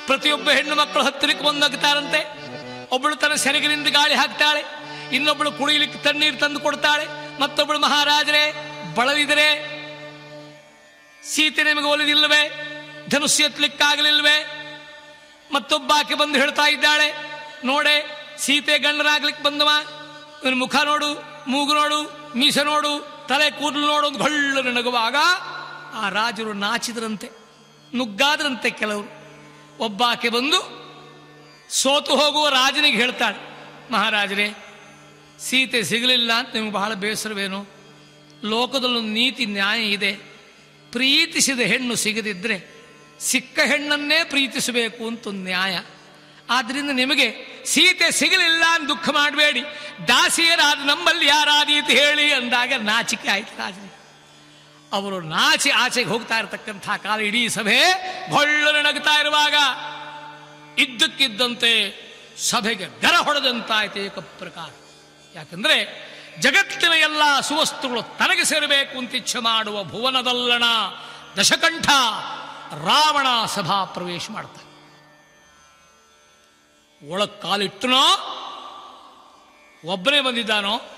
ಪ್ರತಿಯೊಬ್ಬ ಹೆಣ್ಣು ಮಕ್ಕಳು ಹತ್ತಿರಕ್ಕೆ ಬಂದಾಗ್ತಾರಂತೆ ಒಬ್ಬಳು ತನ್ನ ಸೆರಗಿನಿಂದ ಗಾಳಿ ಹಾಕ್ತಾಳೆ ಇನ್ನೊಬ್ಬಳು ಕುಡಿಯಲಿಕ್ಕೆ ತಣ್ಣೀರು ತಂದು ಕೊಡ್ತಾಳೆ ಮತ್ತೊಬ್ಬಳು ಮಹಾರಾಜರೇ ಬಳಲಿದರೆ ಸೀತೆ ನಿಮಗೆ ಒಲಿದಿಲ್ಲವೇ ಧನುಸ್ಸು ಎತ್ತಲಿಕ್ಕಾಗಲಿಲ್ವೇ ಮತ್ತೊಬ್ಬ ಆಕೆ ಬಂದು ಹೇಳ್ತಾ ಇದ್ದಾಳೆ ನೋಡೆ ಸೀತೆ ಗಂಡನಾಗ್ಲಿಕ್ಕೆ ಬಂದವ ಇವನ ಮುಖ ನೋಡು ಮೂಗು ನೋಡು ಮೀಸೆ ನೋಡು ತಲೆ ಕೂದಲು ನೋಡು ಒಂದು ಹೊಳ್ಳು ನಗುವಾಗ ಆ ರಾಜರು ನಾಚಿದ್ರಂತೆ ನುಗ್ಗಾದ್ರಂತೆ ಕೆಲವರು ಒಬ್ಬ ಆಕೆ ಬಂದು ಸೋತು ಹೋಗುವ ರಾಜನಿಗೆ ಹೇಳ್ತಾಳೆ ಮಹಾರಾಜರೇ ಸೀತೆ ಸಿಗಲಿಲ್ಲ ಅಂತ ನಿಮ್ಗೆ ಬಹಳ ಬೇಸರವೇನು ಲೋಕದಲ್ಲೊಂದು ನೀತಿ ನ್ಯಾಯ ಇದೆ ಪ್ರೀತಿಸಿದ ಹೆಣ್ಣು ಸಿಗದಿದ್ರೆ ಸಿಕ್ಕ ಹೆಣ್ಣನ್ನೇ ಪ್ರೀತಿಸಬೇಕು ಅಂತ ಒಂದು ನ್ಯಾಯ ಆದ್ರಿಂದ ನಿಮಗೆ ಸೀತೆ ಸಿಗಲಿಲ್ಲ ಅಂತ ದುಃಖ ಮಾಡಬೇಡಿ ದಾಸಿಯರಾದ ನಮ್ಮಲ್ಲಿ ಯಾರಾದೀತು ಹೇಳಿ ಅಂದಾಗ ನಾಚಿಕೆ ಆಯ್ತು ರಾಜನಿಗೆ ಅವರು ನಾಚಿ ಆಚೆಗೆ ಹೋಗ್ತಾ ಇರತಕ್ಕಂಥ ಕಾಲ ಇಡೀ ಸಭೆ ಹೊಳ್ಳನೆ ನಗ್ತಾ ಇರುವಾಗ ಇದ್ದಕ್ಕಿದ್ದಂತೆ ಸಭೆಗೆ ಗರ ಹೊಡೆದಂತಾಯ್ತು ಏಕ ಪ್ರಕಾರ ಯಾಕಂದ್ರೆ ಜಗತ್ತಿನ ಎಲ್ಲ ಸುವಸ್ತುಗಳು ತನಗೆ ಸೇರಬೇಕು ಅಂತ ಇಚ್ಛೆ ಮಾಡುವ ಭುವನದಲ್ಲಣ ದಶಕಂಠ ರಾವಣ ಸಭಾ ಪ್ರವೇಶ ಮಾಡ್ತಾನೆ ಒಳಗ್ ಕಾಲಿಟ್ಟನೋ ಒಬ್ಬನೇ ಬಂದಿದ್ದಾನೋ